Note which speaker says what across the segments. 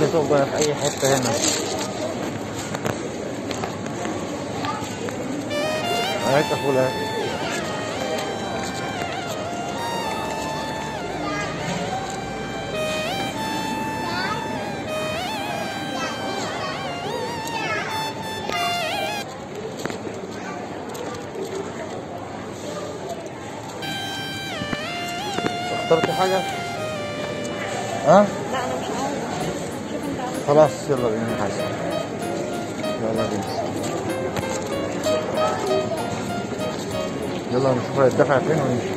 Speaker 1: تبقى في اي حته هنا هات اخويا اخترت حاجة؟ ها؟
Speaker 2: لا انا مش عارف شوف انت عاوز
Speaker 1: خلاص يلا بينا حسن يلا بينا يلا نشوف هيدفع فين ونمشي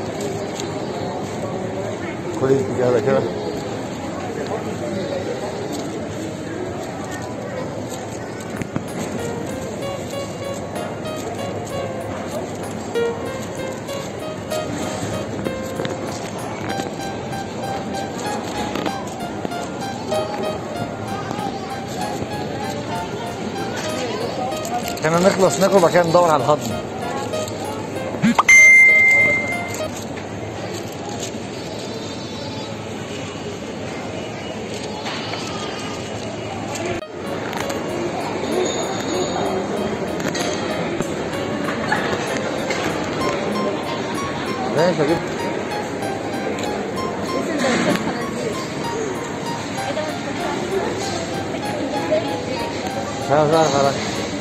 Speaker 1: كل اتجاه كده كنا نخلص ناكل وبعد كده ندور على الهضم ماشي اجيب مش عارف اعرف على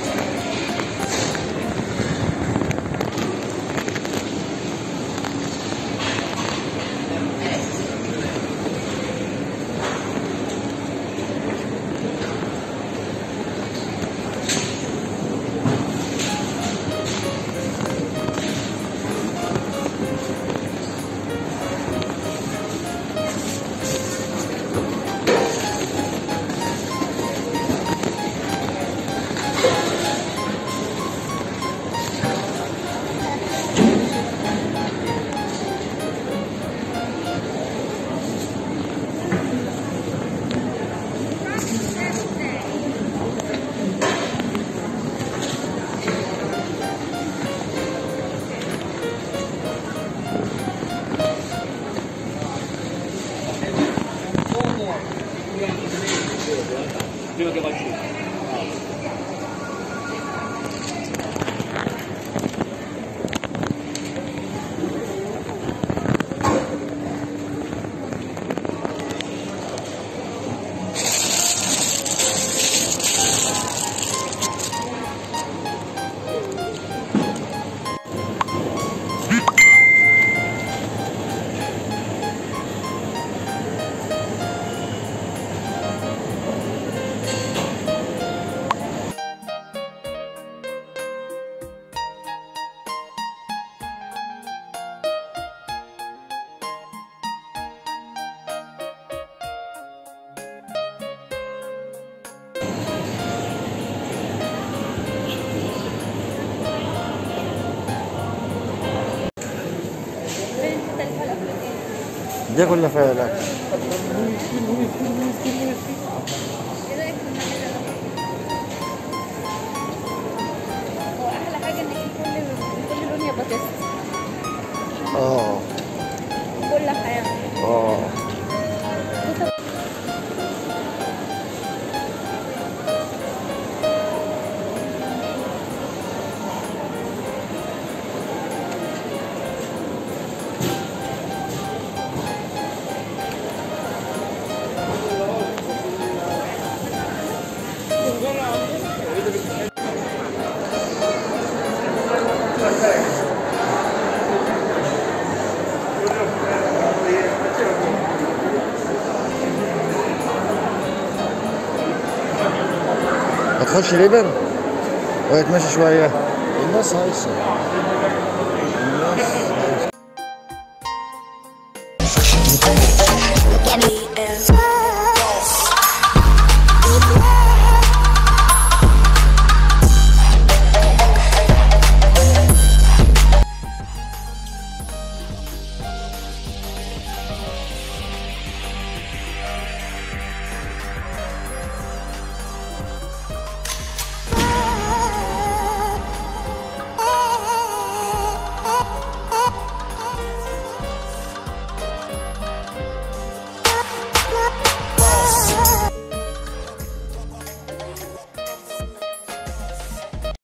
Speaker 1: دي كلها فيها الاكل
Speaker 2: ايه رايك في المحل ده؟ هو احلى حاجه ان في كل كل لون يبقى تست
Speaker 1: اه
Speaker 2: كل حاجه
Speaker 1: اه هتخش ليبر ولا تمشي شويه
Speaker 3: الناس هايصه